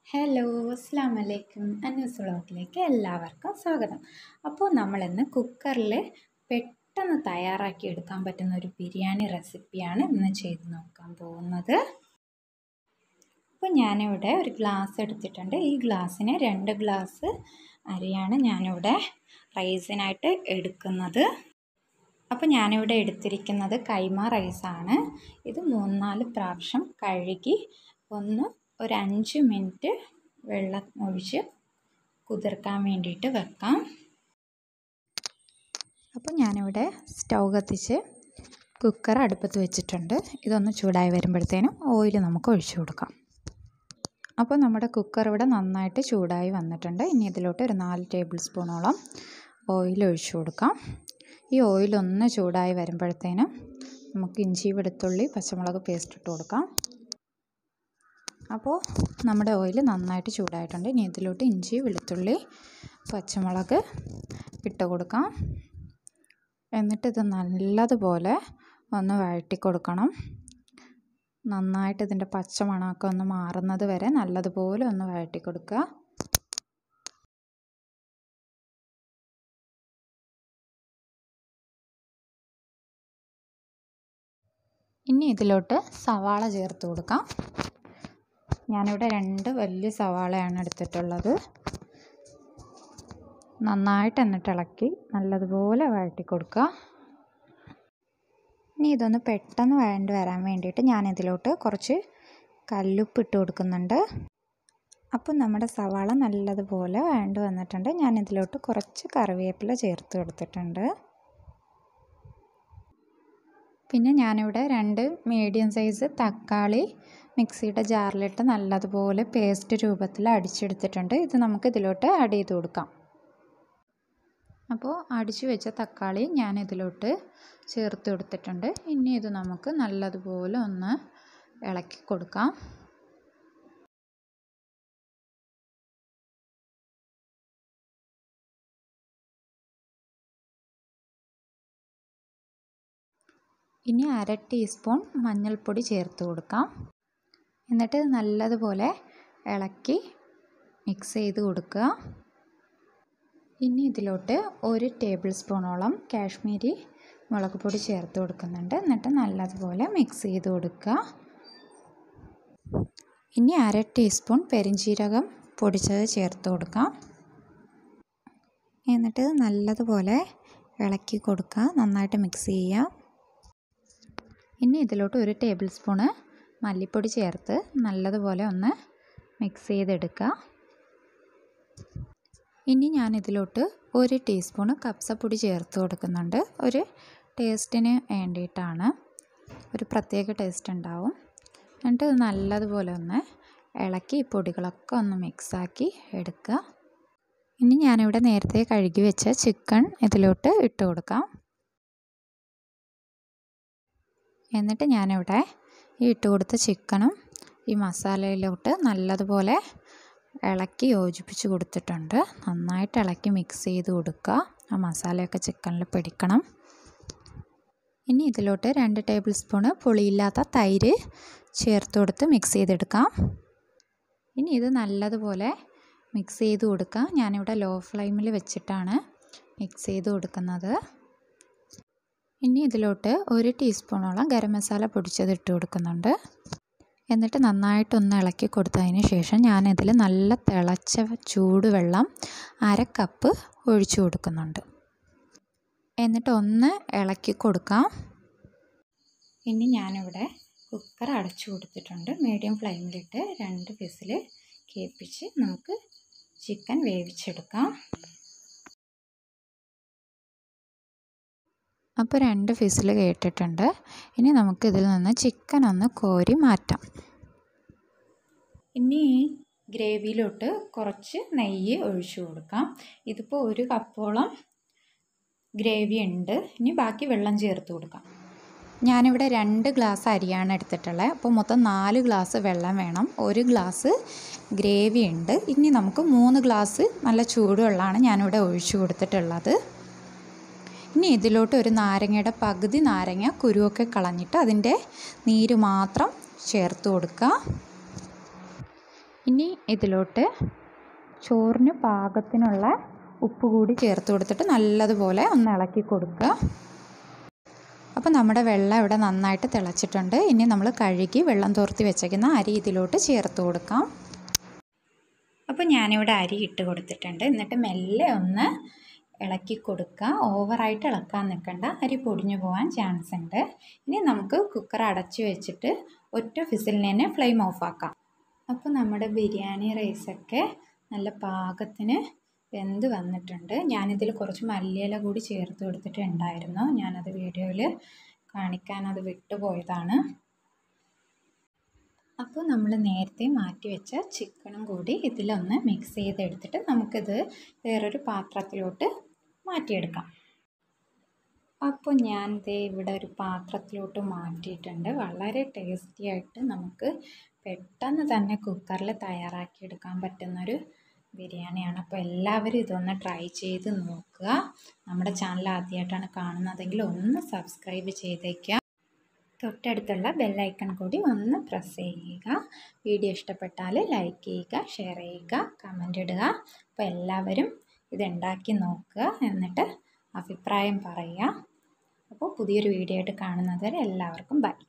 hello അസ്സാം വലൈക്കും അന്നൂസ് വ്ളോഗിലേക്ക് എല്ലാവർക്കും സ്വാഗതം അപ്പോൾ നമ്മളിന്ന് കുക്കറിൽ പെട്ടെന്ന് തയ്യാറാക്കി എടുക്കാൻ പറ്റുന്ന ഒരു ബിരിയാണി റെസിപ്പിയാണ് ഇന്ന് ചെയ്ത് നോക്കാൻ പോകുന്നത് അപ്പോൾ ഞാനിവിടെ ഒരു ഗ്ലാസ് എടുത്തിട്ടുണ്ട് ഈ ഗ്ലാസ്സിന് രണ്ട് ഗ്ലാസ് അരിയാണ് ഞാനിവിടെ റൈസിനായിട്ട് എടുക്കുന്നത് അപ്പോൾ ഞാനിവിടെ എടുത്തിരിക്കുന്നത് കൈമ റൈസാണ് ഇത് മൂന്നാല് പ്രാവശ്യം കഴുകി ഒന്ന് ഒരു അഞ്ച് മിനിറ്റ് വെള്ളം ഒഴിച്ച് കുതിർക്കാൻ വേണ്ടിയിട്ട് വെക്കാം അപ്പോൾ ഞാനിവിടെ സ്റ്റൗ കത്തിച്ച് കുക്കർ അടുപ്പത്ത് വെച്ചിട്ടുണ്ട് ഇതൊന്ന് ചൂടായി വരുമ്പോഴത്തേനും ഓയിൽ നമുക്ക് ഒഴിച്ചു കൊടുക്കാം അപ്പോൾ നമ്മുടെ കുക്കർ ഇവിടെ നന്നായിട്ട് ചൂടായി വന്നിട്ടുണ്ട് ഇനി ഇതിലോട്ട് ഒരു നാല് ടേബിൾ സ്പൂണോളം ഓയിൽ ഒഴിച്ചു കൊടുക്കാം ഈ ഓയിൽ ഒന്ന് ചൂടായി വരുമ്പോഴത്തേനും നമുക്ക് ഇഞ്ചി വെളുത്തുള്ളി പച്ചമുളക് പേസ്റ്റ് ഇട്ട് കൊടുക്കാം അപ്പോൾ നമ്മുടെ ഓയിൽ നന്നായിട്ട് ചൂടായിട്ടുണ്ട് ഇനി ഇതിലോട്ട് ഇഞ്ചി വെളുത്തുള്ളി പച്ചമുളക് ഇട്ട് കൊടുക്കാം എന്നിട്ട് ഇത് നല്ലതുപോലെ ഒന്ന് വഴറ്റി കൊടുക്കണം നന്നായിട്ട് ഇതിൻ്റെ പച്ചമണമൊക്കെ ഒന്ന് മാറുന്നത് വരെ നല്ലതുപോലെ ഒന്ന് വഴറ്റി കൊടുക്കുക ഇനി ഇതിലോട്ട് സവാള ചേർത്ത് കൊടുക്കാം ഞാനിവിടെ രണ്ട് വലിയ സവാളയാണ് എടുത്തിട്ടുള്ളത് നന്നായിട്ട് എന്നിട്ട് ഇളക്കി നല്ലതുപോലെ വഴറ്റി കൊടുക്കുക ഇനി ഇതൊന്ന് പെട്ടെന്ന് വഴണ്ട് വരാൻ വേണ്ടിയിട്ട് ഞാനിതിലോട്ട് കുറച്ച് കല്ലുപ്പ് ഇട്ട് കൊടുക്കുന്നുണ്ട് അപ്പം നമ്മുടെ സവാള നല്ലതുപോലെ വഴണ്ട് വന്നിട്ടുണ്ട് ഞാനിതിലോട്ട് കുറച്ച് കറിവേപ്പില ചേർത്ത് കൊടുത്തിട്ടുണ്ട് പിന്നെ ഞാനിവിടെ രണ്ട് മീഡിയം സൈസ് തക്കാളി മിക്സിയുടെ ജാറിലിട്ട് നല്ലതുപോലെ പേസ്റ്റ് രൂപത്തിൽ അടിച്ചെടുത്തിട്ടുണ്ട് ഇത് നമുക്ക് ഇതിലോട്ട് ആഡ് ചെയ്ത് കൊടുക്കാം അപ്പോൾ അടിച്ചു വെച്ച തക്കാളി ഞാൻ ഇതിലോട്ട് ചേർത്ത് കൊടുത്തിട്ടുണ്ട് ഇനി ഇത് നമുക്ക് നല്ലതുപോലെ ഒന്ന് ഇളക്കി കൊടുക്കാം ഇനി അര ടീസ്പൂൺ മഞ്ഞൾപ്പൊടി ചേർത്ത് കൊടുക്കാം എന്നിട്ട് നല്ലതുപോലെ ഇളക്കി മിക്സ് ചെയ്ത് കൊടുക്കുക ഇനി ഇതിലോട്ട് ഒരു ടേബിൾ സ്പൂണോളം കാശ്മീരി മുളക് പൊടി ചേർത്ത് കൊടുക്കുന്നുണ്ട് എന്നിട്ട് നല്ലതുപോലെ മിക്സ് ചെയ്ത് കൊടുക്കുക ഇനി അര ടീസ്പൂൺ പെരിഞ്ചീരകം പൊടിച്ചത് ചേർത്ത് കൊടുക്കാം എന്നിട്ട് നല്ലതുപോലെ ഇളക്കി കൊടുക്കുക നന്നായിട്ട് മിക്സ് ചെയ്യുക ഇനി ഇതിലോട്ട് ഒരു ടേബിൾ സ്പൂണ് മല്ലിപ്പൊടി ചേർത്ത് നല്ലതുപോലെ ഒന്ന് മിക്സ് ചെയ്തെടുക്കുക ഇനി ഞാൻ ഇതിലോട്ട് ഒരു ടീസ്പൂണ് കപ്സപ്പൊടി ചേർത്ത് കൊടുക്കുന്നുണ്ട് ഒരു ടേസ്റ്റിന് വേണ്ടിയിട്ടാണ് ഒരു പ്രത്യേക ടേസ്റ്റ് ഉണ്ടാവും എന്നിട്ട് നല്ലതുപോലെ ഒന്ന് ഇളക്കി ഈ പൊടികളൊക്കെ ഒന്ന് മിക്സാക്കി എടുക്കുക ഇനി ഞാനിവിടെ നേരത്തെ കഴുകി വെച്ച ചിക്കൻ ഇതിലോട്ട് ഇട്ട് കൊടുക്കാം എന്നിട്ട് ഞാനിവിടെ ഈ ഇട്ട് കൊടുത്ത ചിക്കനും ഈ മസാലയിലോട്ട് നല്ലതുപോലെ ഇളക്കി യോജിപ്പിച്ച് കൊടുത്തിട്ടുണ്ട് നന്നായിട്ട് ഇളക്കി മിക്സ് ചെയ്ത് കൊടുക്കുക ആ മസാലയൊക്കെ ചിക്കനിൽ പിടിക്കണം ഇനി ഇതിലോട്ട് രണ്ട് ടേബിൾ സ്പൂണ് പുളിയില്ലാത്ത തൈര് ചേർത്ത് കൊടുത്ത് മിക്സ് ചെയ്തെടുക്കാം ഇനി ഇത് നല്ലതുപോലെ മിക്സ് ചെയ്ത് കൊടുക്കുക ഞാനിവിടെ ലോ ഫ്ലെയിമിൽ വെച്ചിട്ടാണ് മിക്സ് ചെയ്ത് കൊടുക്കുന്നത് ഇനി ഇതിലോട്ട് ഒരു ടീസ്പൂണോളം ഗരം മസാല പൊടിച്ചത് ഇട്ട് കൊടുക്കുന്നുണ്ട് എന്നിട്ട് നന്നായിട്ടൊന്ന് ഇളക്കി കൊടുത്തതിന് ശേഷം ഞാനിതിൽ നല്ല തിളച്ച ചൂടുവെള്ളം അര കപ്പ് ഒഴിച്ചു കൊടുക്കുന്നുണ്ട് എന്നിട്ട് ഒന്ന് ഇളക്കി കൊടുക്കാം ഇനി ഞാനിവിടെ കുക്കർ അടച്ചു കൊടുത്തിട്ടുണ്ട് മീഡിയം ഫ്ലെയിമിലിട്ട് രണ്ട് വിസിൽ കേൾപ്പിച്ച് നമുക്ക് ചിക്കൻ വേവിച്ചെടുക്കാം അപ്പോൾ രണ്ട് ഫിസിൽ കേട്ടിട്ടുണ്ട് ഇനി നമുക്ക് ഇതിൽ നിന്ന് ചിക്കൻ ഒന്ന് കോരി മാറ്റാം ഇനി ഈ ഗ്രേവിയിലോട്ട് കുറച്ച് നെയ്യ് ഒഴിച്ചു കൊടുക്കാം ഇതിപ്പോൾ ഒരു കപ്പോളം ഗ്രേവി ഉണ്ട് ഇനി ബാക്കി വെള്ളം ചേർത്ത് കൊടുക്കാം ഞാനിവിടെ രണ്ട് ഗ്ലാസ് അരിയാണ് എടുത്തിട്ടുള്ളത് അപ്പോൾ മൊത്തം നാല് ഗ്ലാസ് വെള്ളം വേണം ഒരു ഗ്ലാസ് ഗ്രേവി ഉണ്ട് ഇനി നമുക്ക് മൂന്ന് ഗ്ലാസ് നല്ല ചൂടുവെള്ളമാണ് ഞാനിവിടെ ഒഴിച്ചു കൊടുത്തിട്ടുള്ളത് ഇനി ഇതിലോട്ട് ഒരു നാരങ്ങയുടെ പകുതി നാരങ്ങ കുരുവൊക്കെ കളഞ്ഞിട്ട് അതിൻ്റെ നീര് മാത്രം ചേർത്ത് കൊടുക്കുക ഇനി ഇതിലോട്ട് ചോറിന് പാകത്തിനുള്ള ഉപ്പ് കൂടി ചേർത്ത് കൊടുത്തിട്ട് നല്ലതുപോലെ ഒന്ന് ഇളക്കി കൊടുക്കുക അപ്പോൾ നമ്മുടെ വെള്ളം ഇവിടെ നന്നായിട്ട് തിളച്ചിട്ടുണ്ട് ഇനി നമ്മൾ കഴുകി വെള്ളം തോർത്തി വെച്ചേക്കുന്ന അരി ഇതിലോട്ട് ചേർത്ത് കൊടുക്കാം അപ്പോൾ ഞാനിവിടെ അരി ഇട്ട് കൊടുത്തിട്ടുണ്ട് എന്നിട്ട് മെല്ലെ ഒന്ന് ഇളക്കി കൊടുക്കുക ഓവറായിട്ട് ഇളക്കാൻ നിൽക്കണ്ട അരി പൊടിഞ്ഞു പോകാൻ ചാൻസ് ഉണ്ട് ഇനി നമുക്ക് കുക്കർ അടച്ചു വെച്ചിട്ട് ഒറ്റ ഫിസിലിന് തന്നെ ഫ്ലെയിം ഓഫ് ആക്കാം അപ്പോൾ നമ്മുടെ ബിരിയാണി റൈസൊക്കെ നല്ല പാകത്തിന് വെന്ത് വന്നിട്ടുണ്ട് ഞാനിതിൽ കുറച്ച് മല്ലിയില കൂടി ചേർത്ത് കൊടുത്തിട്ടുണ്ടായിരുന്നു ഞാനത് വീഡിയോയിൽ കാണിക്കാൻ അത് വിട്ടുപോയതാണ് അപ്പോൾ നമ്മൾ നേരത്തെ മാറ്റി വെച്ച ചിക്കനും കൂടി ഇതിലൊന്ന് മിക്സ് ചെയ്തെടുത്തിട്ട് നമുക്കിത് വേറൊരു പാത്രത്തിലോട്ട് മാറ്റിയെടുക്കാം അപ്പോൾ ഞാൻ ദേ ഇവിടെ ഒരു പാത്രത്തിലോട്ട് മാറ്റിയിട്ടുണ്ട് വളരെ ടേസ്റ്റി ആയിട്ട് നമുക്ക് പെട്ടെന്ന് തന്നെ കുക്കറിൽ തയ്യാറാക്കിയെടുക്കാൻ പറ്റുന്നൊരു ബിരിയാണിയാണ് അപ്പോൾ എല്ലാവരും ഇതൊന്ന് ട്രൈ ചെയ്ത് നോക്കുക നമ്മുടെ ചാനൽ ആദ്യമായിട്ടാണ് കാണുന്നതെങ്കിൽ ഒന്ന് സബ്സ്ക്രൈബ് ചെയ്തേക്കുക തൊട്ടടുത്തുള്ള ബെല്ലൈക്കൺ കൂടി ഒന്ന് പ്രസ് ചെയ്യുക വീഡിയോ ഇഷ്ടപ്പെട്ടാൽ ലൈക്ക് ചെയ്യുക ഷെയർ ചെയ്യുക കമൻ്റ് ഇടുക അപ്പോൾ എല്ലാവരും ഇതുണ്ടാക്കി നോക്കുക എന്നിട്ട് അഭിപ്രായം പറയുക അപ്പോൾ പുതിയൊരു വീഡിയോ ആയിട്ട് കാണുന്നത് വരെ എല്ലാവർക്കും ബൈ